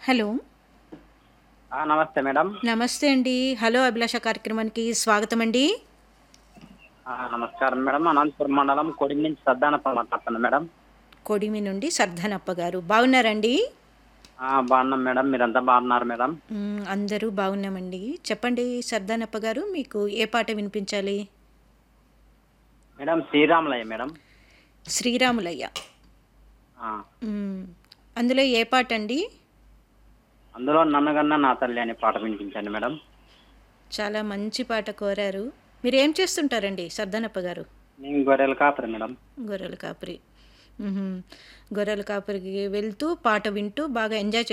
Hello ఆ, నమస్తే madam నమస్తే అండి హలో అభిలాష కార్యక్రమానికి స్వాగతం అండి ఆ, నమస్కారం మేడం అనంతపురం మండలం కొడి నుంచి సద్దానప్ప మాట్లాడుతున్నాను మేడం కొడిమి నుండి సర్ధనప్ప గారు బాగున్నారండి ఆ, బాగున్నాం మేడం మీరంతా బాగున్నారు మేడం మ్, అందరూ బాగున్నామండి చెప్పండి సర్దానప్ప గారు మీకు ఏ పాట వినిపించాలి మేడం శ్రీరాములయ్య మేడం శ్రీరాములయ్య ఆ, మ్, అందులో ఏ పాట అండి అందులో నన్నగన్న నా తల్లి అనే పాట వినిపించండి మేడం చాలా మంచి పాట కోరారు మీరు ఏం చేస్తుంటారండి సర్దానప్ప గారు నేను గొర్రెల కాపరి మేడం గొర్రెల కాపరి మ్హూ. గొర్రెల కాపరికి వెళ్తూ పాట వింటూ బాగా ఎంజాయ్